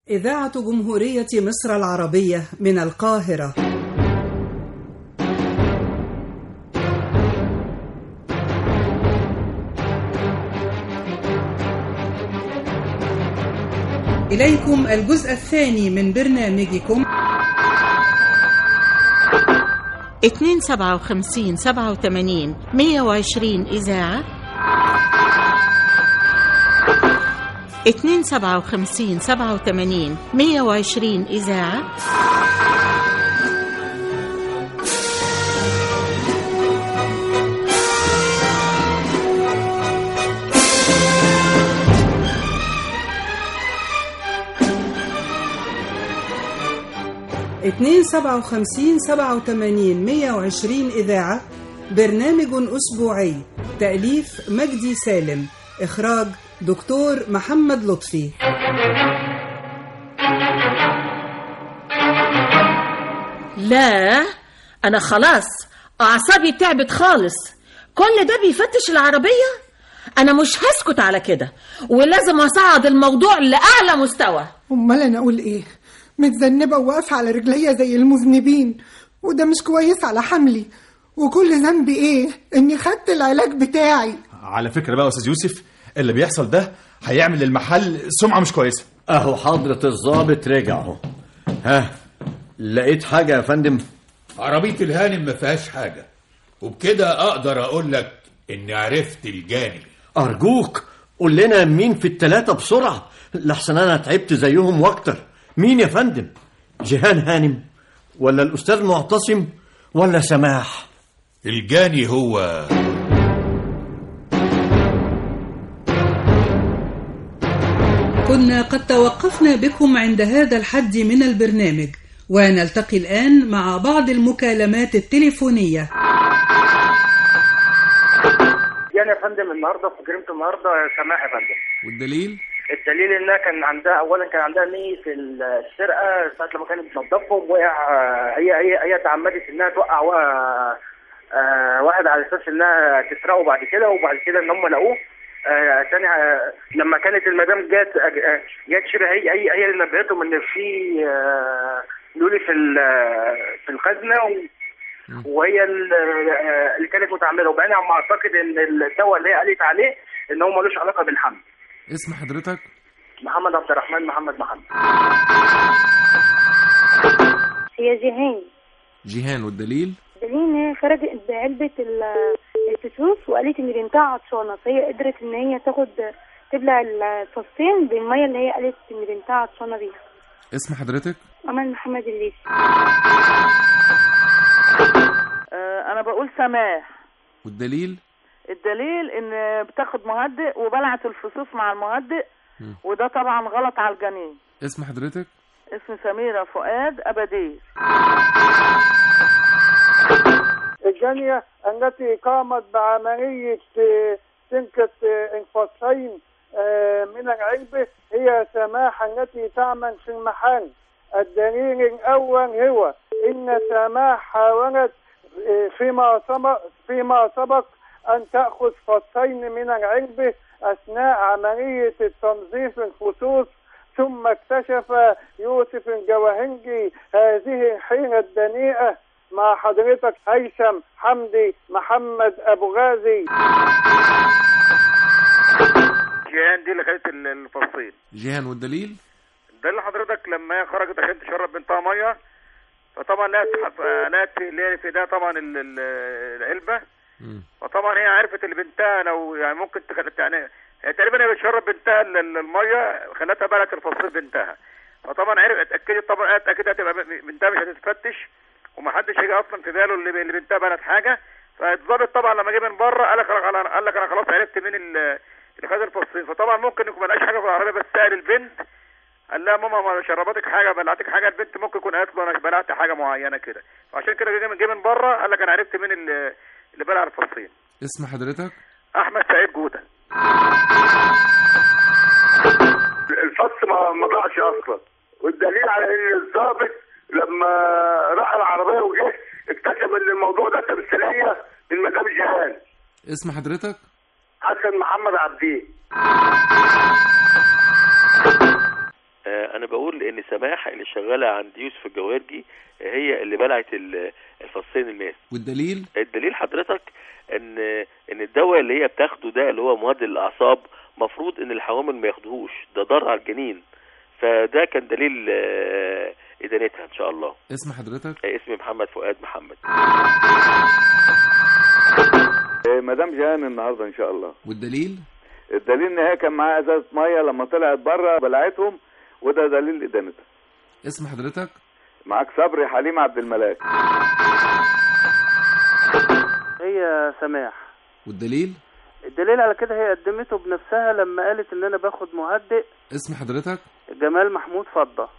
إذاعة جمهورية مصر العربية من القاهرة إليكم الجزء الثاني من برنامجكم 257 87 120 إذاعة 257 87 120 إذاعة اتنين سبعة وخمسين سبعة وتمانين مية وعشرين إذاعة برنامج أسبوعي تأليف مجدي سالم إخراج دكتور محمد لطفي لا أنا خلاص أعصابي تعبت خالص كل ده بيفتش العربية أنا مش هسكت على كده ولازم أصعد الموضوع لأعلى مستوى امال انا اقول ايه متذنبه وواقفه على رجليا زي المذنبين وده مش كويس على حملي وكل ذنبي ايه اني خدت العلاج بتاعي على فكرة بقى يا أستاذ يوسف اللي بيحصل ده هيعمل للمحل سمعة مش كويسة اهو حضرة الضابط رجع اهو ها لقيت حاجة يا فندم عربية الهانم ما فيهاش حاجة وبكده أقدر أقول لك إني عرفت الجاني أرجوك قول لنا مين في التلاتة بسرعة لحسن أنا تعبت زيهم وأكتر مين يا فندم جيهان هانم ولا الأستاذ معتصم ولا سماح الجاني هو كنا قد توقفنا بكم عند هذا الحد من البرنامج ونلتقي الآن مع بعض المكالمات التليفونية يعني يا فندم النهارده في جريمه النهارده سماح يا فندم والدليل الدليل انها كان عندها اولا كان عندها نيه السرقه ساعه لما كانت بتنظفهم وقع هي هي هي تعمدت انها توقع وا- آه، واحد على اساس انها تسرقه بعد كده وبعد كده ان هم لقوه آه، تاني آه، لما كانت المدام جت آه، جت شبه هي هي هي اللي نبهتهم ان في آه، لولي في ال- في الخزنه و- وهي ال- آه، اللي كانت متعمده وبعدين عم اعتقد ان الدواء اللي هي قالت عليه ان هو ملوش علاقه بالحمل اسم حضرتك محمد عبد الرحمن محمد محمد هي جيهان جيهان والدليل دليل ان هي خرجت بعلبة ال- الفسوس وقالت ان بنتها عطشانة فهي قدرت ان هي تاخد تبلع الفصين بالمية اللي هي قالت ان بنتها عطشانة بيها اسم حضرتك أمل محمد الليثي آه، انا بقول سماح والدليل الدليل ان بتاخد مهدئ وبلعت الفصوص مع المهدئ مم. وده طبعا غلط على الجنين اسم حضرتك اسم سميرة فؤاد أبدير الجانية التي قامت بعملية آه، سنكة آه، انفاصين آه، من العلبة هي سماح التي تعمل في المحل الدليل الأول هو إن سماح حاولت آه، فيما سبق فيما سبق أن تأخذ فصين من العلبة أثناء عملية التنظيف الفصوص ثم اكتشف يوسف الجواهنجي هذه الحيلة الدنيئة مع حضرتك هيثم حمدي محمد أبو غازي جيهان دي اللي خدت ال- الفصين جيهان والدليل ده اللي حضرتك لما هي خرجت عشان تشرب بنتها ميه فطبعا لقت حف- لقت اللي هي في ايديها طبعا ال- ال- العلبه مم. فطبعا هي عرفت اللي بنتها لو يعني ممكن تخلت يعني هي تقريبا هي بتشرب بنتها ال- ال- الميه خلتها بلعت الفصيل بنتها فطبعا عرفت اتاكدت طبعا اتاكدت هتبقى ب- بنتها مش هتتفتش ومحدش هيجي اصلا في باله اللي اللي بنتها بلت حاجه فالظابط طبعا لما جه من بره قال لك أنا- قال لك انا خلاص عرفت مين ال- اللي خد الفصيل فطبعا ممكن يكون ملقاش حاجه في العربيه بس سال البنت قال لها ماما ما شربتك حاجه بلعتك حاجه البنت ممكن يكون قالت له انا بلعت حاجه معينه كده فعشان كده جه من- جه من بره قال لك انا عرفت مين اللي اللي بلع الفصيل اسم حضرتك احمد سعيد جوده الفص ما ما ضاعش اصلا والدليل على ان الضابط لما راح العربيه وجه اكتشف ان الموضوع ده تمثيليه من مدام جهان اسم حضرتك حسن محمد عبدين آه، انا بقول ان سماح اللي شغاله عند يوسف الجوارجي آه، هي اللي بلعت ال- الفصين الناس والدليل الدليل حضرتك ان ان الدواء اللي هي بتاخده ده اللي هو مهدئ الاعصاب مفروض ان الحوامل ما ياخدوهوش ده ضر على الجنين فده كان دليل آه، ادانتها ان شاء الله اسم حضرتك آه، اسمي محمد فؤاد محمد مدام جهان النهارده ان شاء الله والدليل الدليل ان هي كان معاها ازازه ميه لما طلعت بره بلعتهم وده دليل ادانتها اسم حضرتك معاك صبري حليم عبد الملاك هي سماح والدليل الدليل على كده هي قدمته بنفسها لما قالت ان انا باخد مهدئ اسم حضرتك جمال محمود فضة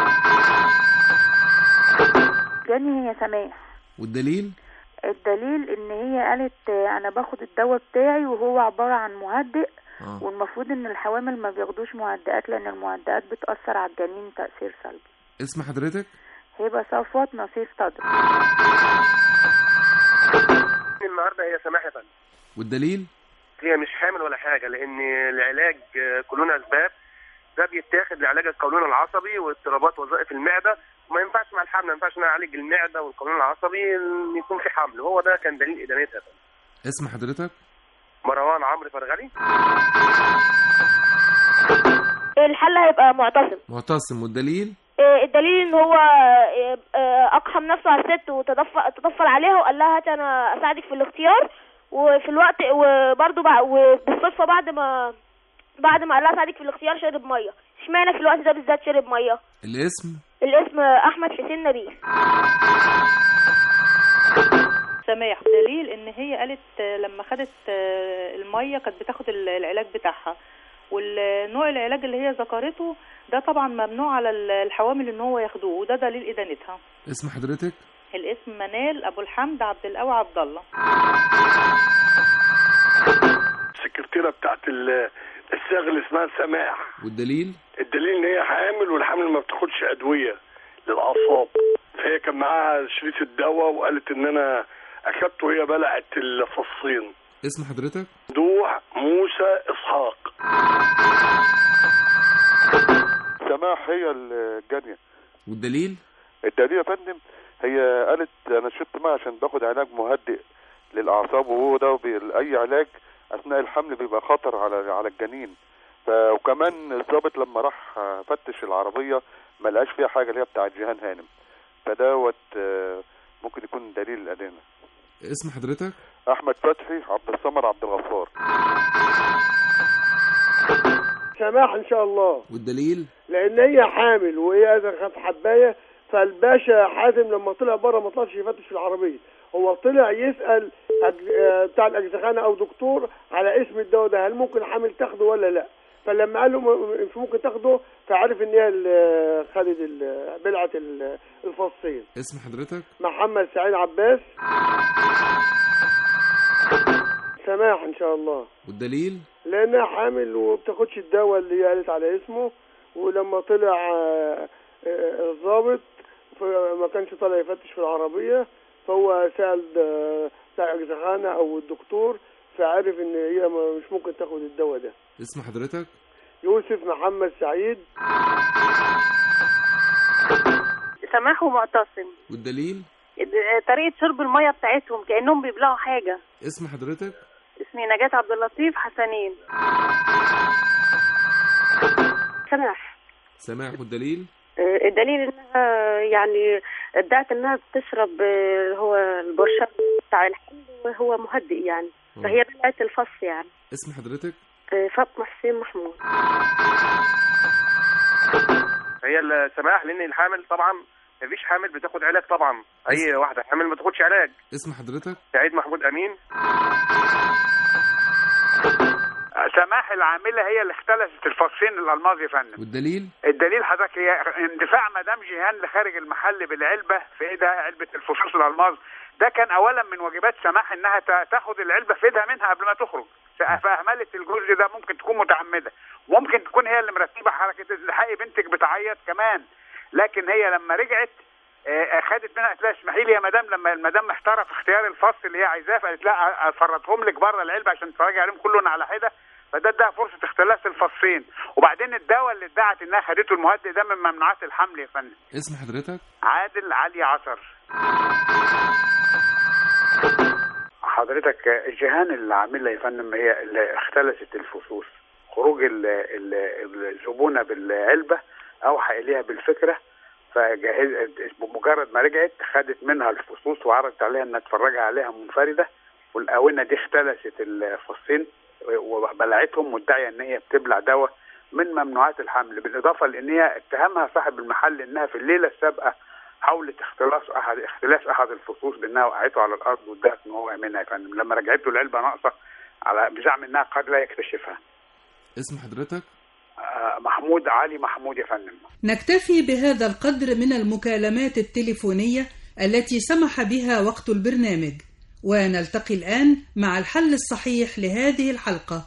جاني هي سماح والدليل الدليل ان هي قالت آه، انا باخد الدواء بتاعي وهو عبارة عن مهدئ آه. والمفروض ان الحوامل ما بياخدوش مهدئات لان المهدئات بتأثر على الجنين تأثير سلبي اسم حضرتك هيبقى صفوت نصيف صدر النهارده هي سماح يا فندم والدليل هي مش حامل ولا حاجه لان العلاج آه، قولون اسباب ده بيتاخد لعلاج القولون العصبي واضطرابات وظائف المعده وما ينفعش مع الحمل ما ينفعش نعالج المعده والقولون العصبي إن يكون في حمل وهو ده كان دليل ادانتها يا فندم. اسم حضرتك مروان عمرو فرغلي الحل هيبقى معتصم معتصم والدليل إيه الدليل ان هو إيه، إيه، اقحم نفسه على الست وتضفل تضفل عليها وقال لها هات انا اساعدك في الاختيار وفي الوقت وبرده بع- وبالصدفه بعد ما بعد ما قال لها اساعدك في الاختيار شرب ميه اشمعنى في الوقت ده بالذات شرب ميه الاسم الاسم احمد حسين نبيل سماح دليل ان هي قالت آه، لما خدت آه، الميه كانت بتاخد ال- العلاج بتاعها والنوع العلاج اللي هي ذكرته ده طبعا ممنوع على ال- الحوامل ان هو ياخدوه وده دليل ادانتها اسم حضرتك الاسم منال ابو الحمد عبد القوي عبد الله السكرتيره بتاعت ال- الصاغ اللي اسمها سماح والدليل الدليل ان هي حامل والحامل ما بتاخدش ادويه للاعصاب فهي كان معاها شريط الدواء وقالت ان انا اخدته وهي بلعت الفصين اسم حضرتك دوح موسى اسحاق سماح هي الجانية والدليل الدليل يا فندم هي قالت انا شربت ميه عشان باخد علاج مهدئ للاعصاب وهو ده بي- اي علاج اثناء الحمل بيبقى خطر على على الجنين ف وكمان الضابط لما راح فتش العربيه ما لقاش فيها حاجه اللي هي بتاعت جيهان هانم فدوت آه، ممكن يكون دليل الادانه اسم حضرتك احمد فتحي عبد الصمد عبد الغفار سماح ان شاء الله والدليل لان هي حامل وهي اذا كانت حبايه فالباشا حازم لما طلع بره ما طلعش يفتش في العربيه هو طلع يسال أج- آه، بتاع الاجزخانه او دكتور على اسم الدواء ده هل ممكن حامل تاخده ولا لا فلما قال له م- مش ممكن تاخده فعرف ان هي ال- خدت ال- بلعه ال- الفصين اسم حضرتك محمد سعيد عباس سماح ان شاء الله والدليل لانها حامل وبتاخدش الدواء اللي هي قالت على اسمه ولما طلع آه، آه، الضابط فما كانش طالع يفتش في العربيه فهو سال آه، بتاع اجزخانه او الدكتور فعرف ان هي ما- مش ممكن تاخد الدواء ده اسم حضرتك يوسف محمد سعيد سماح ومعتصم والدليل طريقة شرب المية بتاعتهم كأنهم بيبلعوا حاجة اسم حضرتك اسمي نجاة عبد اللطيف حسنين سماح سماح والدليل آه، الدليل انها يعني ادعت انها بتشرب آه، هو البرشام بتاع الحمل وهو مهدئ يعني فهي بلعت الفص يعني اسم حضرتك آه، فاطمه حسين محمود هي السماح لان الحامل طبعا مفيش حامل بتاخد علاج طبعا اي واحده حامل ما تاخدش علاج اسم حضرتك سعيد محمود امين سماح العامله هي اللي اختلست الفصين الالماظ يا فندم والدليل الدليل حضرتك هي اندفاع مدام جيهان لخارج المحل بالعلبه في ايدها علبه الفصوص الالماظ ده كان اولا من واجبات سماح انها تا- تاخد العلبه في ايدها منها قبل ما تخرج فاهملت الجزء ده ممكن تكون متعمده ممكن تكون هي اللي مرتبه حركه الحقي بنتك بتعيط كمان لكن هي لما رجعت آه، خدت منها قالت لها اسمحي لي يا مدام لما المدام محتاره في اختيار الفص اللي هي عايزاه فقالت لها افرطهم لك بره العلبه عشان تتفرجي عليهم كلهم على حده فده اداها فرصه اختلاس الفصين وبعدين الدواء اللي ادعت انها خدته المهدئ ده من ممنوعات الحمل يا فندم اسم حضرتك عادل علي عصر حضرتك الجهان اللي عاملها يا فندم هي اللي اختلست الفصوص خروج ال- ال- الزبونه بالعلبه اوحى اليها بالفكره فجهز بمجرد ما رجعت خدت منها الفصوص وعرضت عليها انها تفرجها عليها منفرده والاونه دي اختلست الفصين وبلعتهم مدعيه ان هي بتبلع دواء من ممنوعات الحمل بالاضافه لان هي اتهمها صاحب المحل انها في الليله السابقه حاولت اختلاس احد اختلاس احد الفصوص بانها وقعته على الارض وادت ان هو منها يا فندم لما رجعت له العلبه ناقصه على بزعم انها قد لا يكتشفها اسم حضرتك آه، محمود علي محمود يا فندم نكتفي بهذا القدر من المكالمات التليفونية التي سمح بها وقت البرنامج ونلتقي الآن مع الحل الصحيح لهذه الحلقة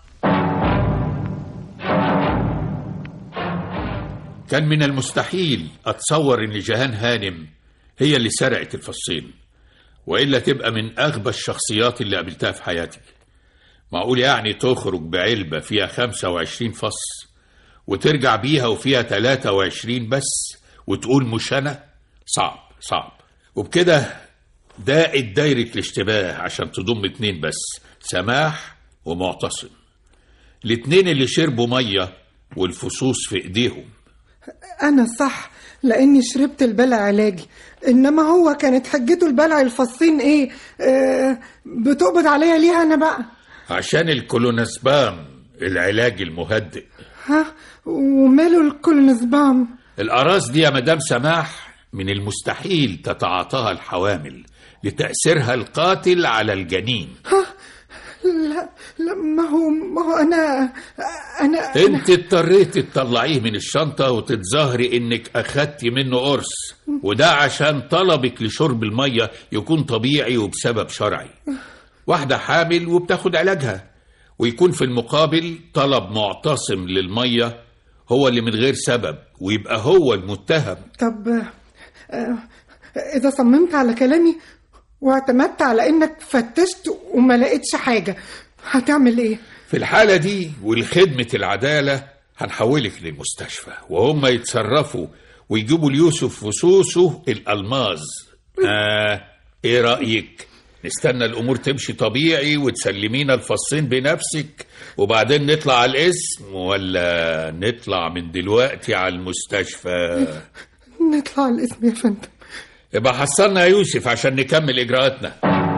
كان من المستحيل اتصور ان جهان هانم هي اللي سرقت الفصين والا تبقى من اغبى الشخصيات اللي قابلتها في حياتي معقول يعني تخرج بعلبة فيها 25 فص وترجع بيها وفيها 23 بس وتقول مش انا صعب صعب وبكده داقت دايرة الاشتباه عشان تضم اتنين بس سماح ومعتصم الاتنين اللي شربوا مية والفصوص في ايديهم أنا صح لأني شربت البلع علاجي إنما هو كانت حجته البلع الفصين إيه آه بتقبض عليا ليه أنا بقى عشان الكولونسبام العلاج المهدئ ها وماله الكولونسبام الأراس دي يا مدام سماح من المستحيل تتعاطاها الحوامل لتأثيرها القاتل على الجنين ها لا لا ما هو ما هو أنا أنا انت اضطريتي تطلعيه من الشنطة وتتظاهري انك اخدتي منه قرص وده عشان طلبك لشرب المية يكون طبيعي وبسبب شرعي واحدة حامل وبتاخد علاجها ويكون في المقابل طلب معتصم للمية هو اللي من غير سبب ويبقى هو المتهم طب آه، إذا صممت على كلامي واعتمدت على إنك فتشت وما لقيتش حاجة هتعمل إيه؟ في الحالة دي ولخدمة العدالة هنحولك للمستشفى وهم يتصرفوا ويجيبوا ليوسف فصوصه الألماظ آه ايه رأيك نستنى الأمور تمشي طبيعي وتسلمينا الفصين بنفسك وبعدين نطلع على الاسم ولا نطلع من دلوقتي على المستشفى نطلع الاسم يا فندم يبقى حصلنا يا يوسف عشان نكمل إجراءاتنا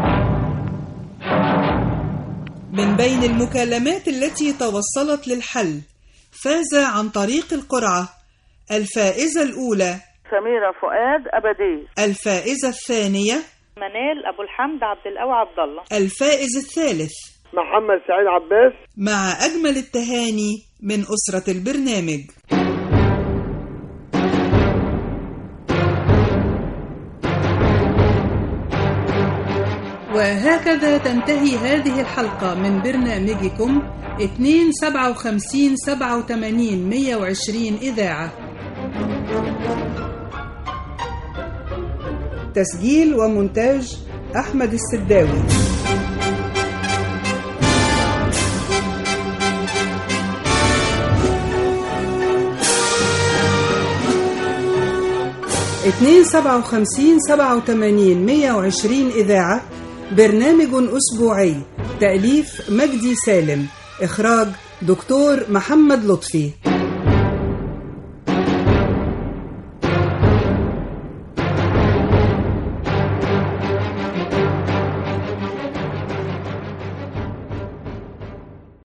من بين المكالمات التي توصلت للحل فاز عن طريق القرعة الفائزة الأولى سميرة فؤاد أبدي الفائزة الثانية منال أبو الحمد عبد القوي عبد الله الفائز الثالث محمد سعيد عباس مع أجمل التهاني من أسرة البرنامج وهكذا تنتهي هذه الحلقة من برنامجكم 257 87 120 إذاعة تسجيل ومونتاج أحمد السداوي اتنين سبعة وخمسين سبعة وتمانين مية وعشرين إذاعة برنامج أسبوعي تأليف مجدي سالم إخراج دكتور محمد لطفي